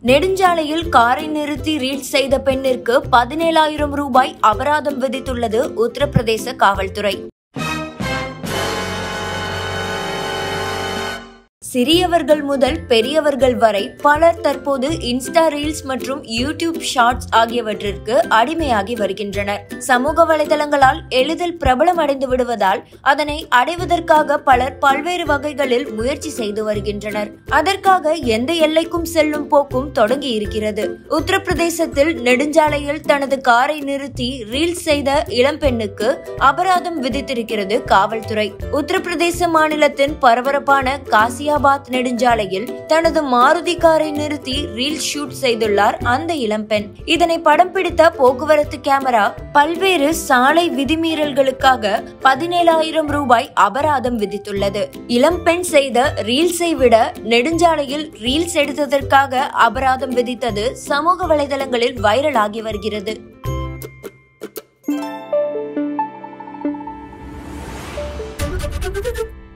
நெடுஞ்சாலையில் காரை நிறுத்தி ரீல்ஸ் செய்த பெண்ணிற்கு பதினேழாயிரம் ரூபாய் அபராதம் விதித்துள்ளது உத்தரப்பிரதேச காவல்துறை சிறியவர்கள் முதல் பெரியவர்கள் வரை பலர் தற்போது இன்ஸ்டா ரீல்ஸ் மற்றும் யூடியூப் ஷார்ட்ஸ் ஆகியவற்றிற்கு அடிமையாகி வருகின்றனர் சமூக வலைதளங்களால் எளிதில் பிரபலம் அடைந்து விடுவதால் அதனை அடைவதற்காக பலர் பல்வேறு வகைகளில் முயற்சி செய்து வருகின்றனர் அதற்காக எந்த எல்லைக்கும் செல்லும் போக்கும் தொடங்கி இருக்கிறது உத்தரப்பிரதேசத்தில் நெடுஞ்சாலையில் தனது காரை நிறுத்தி ரீல்ஸ் செய்த இளம்பெண்ணுக்கு அபராதம் விதித்திருக்கிறது காவல்துறை உத்தரப்பிரதேச மாநிலத்தின் பரபரப்பான காசியா அலகாபாத் நெடுஞ்சாலையில் தனது மாருதி காரை நிறுத்தி ரீல் ஷூட் செய்துள்ளார் அந்த இளம்பெண் இதனை படம் பிடித்த போக்குவரத்து கேமரா பல்வேறு சாலை விதிமீறல்களுக்காக பதினேழாயிரம் ரூபாய் அபராதம் விதித்துள்ளது இளம்பெண் செய்த ரீல்ஸை விட நெடுஞ்சாலையில் ரீல்ஸ் எடுத்ததற்காக அபராதம் விதித்தது சமூக வலைதளங்களில் வைரல் ஆகி வருகிறது Thank you.